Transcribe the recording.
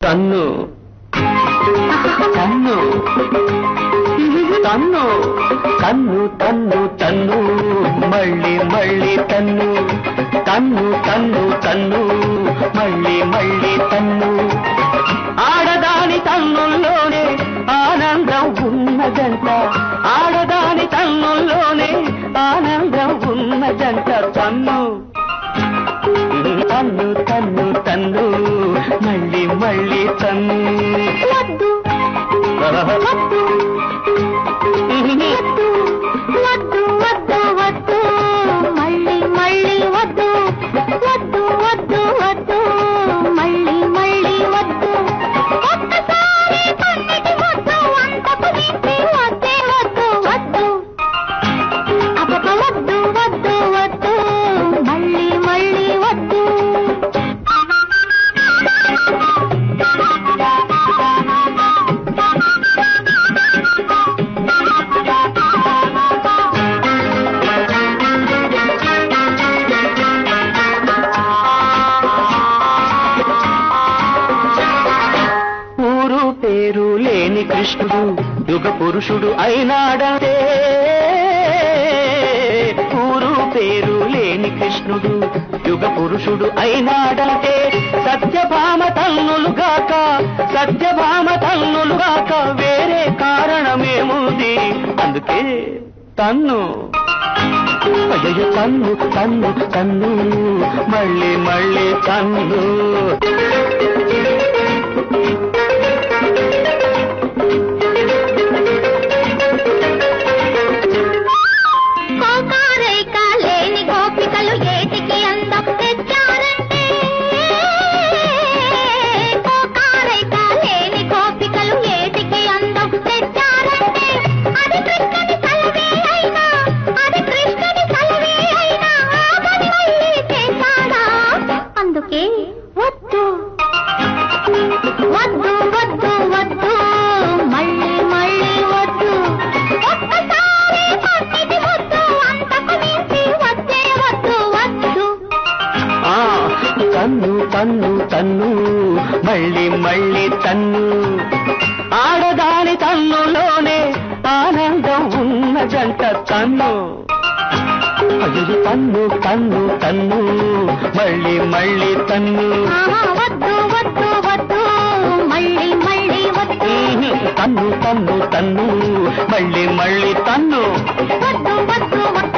తన్ను తన్ను తన్ను తన్ను తన్ను తన్ను మళ్ళీ మళ్ళీ తన్ను తన్ను తన్ను తన్ను మళ్ళీ మళ్ళీ తన్ను ఆడదాని తన్నుల్లోనే ఆనందం ఉన్నదంట ఆడదాని తన్నుల్లోనే ఆనందం ఉన్నదంట తన్ను తన్ను తన్ను తన్ను మళ్ళీ మళ్ళీ తన్ను వద్దు వద్దు వద్దు వద్దు వద్దు మళ్ళీ మళ్ళీ వద్దు వద్దు వద్దు వద్దు మళ్ళీ మళ్ళీ వద్దు ఒక్కసారి కొన్నిటి వద్దు అంతకు మించి వద్దే వద్దు వద్దు అబ్బబ్బ వద్దు వద్దు వద్దు మళ్ళీ మళ్ళీ వద్దు ఊరు పేరు లేని కృష్ణుడు యుగ పురుషుడు అయినాడంటే ఊరు పేరు లేని కృష్ణుడు యుగ పురుషుడు అయినాడంటే సత్యభామ తన్నులుగాక సత్యభామ తన్నులుగాక వేరే కారణమేముంది అందుకే తన్ను అయ్యయ్య తన్ను తన్ను తన్ను మళ్ళీ మళ్ళీ తన్ను కోకారైక లేని గోపికలు ఏటికి అందం తెచ్చారంటే కోకారైక లేని గోపికలు ఏటికి అందం తెచ్చారంటే అది కృష్ణుని సలవే అయినా అది కృష్ణుని సలవే అయినా ఆపని మళ్ళీ చేశాడా అందుకే వద్దు వద్దు వద్దు వద్దు మళ్ళీ మళ్ళీ వద్దు ఒక్కసారి కొన్నిటి వద్దు అంతకు మించి వద్దే వద్దు వద్దు ఆ తన్ను తన్ను తన్ను మళ్ళీ మళ్ళీ తన్ను ఆడదాని తన్నులోనే ఆనందం ఉన్నదంట తన్ను అయ్యో తన్ను తన్ను తన్ను మళ్ళీ మళ్ళీ తన్ను ఆహా, వద్దు వద్దు వద్దు మళ్ళీ మళ్ళీ వద్దు తన్ను తన్ను తన్ను మళ్ళీ మళ్ళీ తన్ను వద్దు వద్దు వద్దు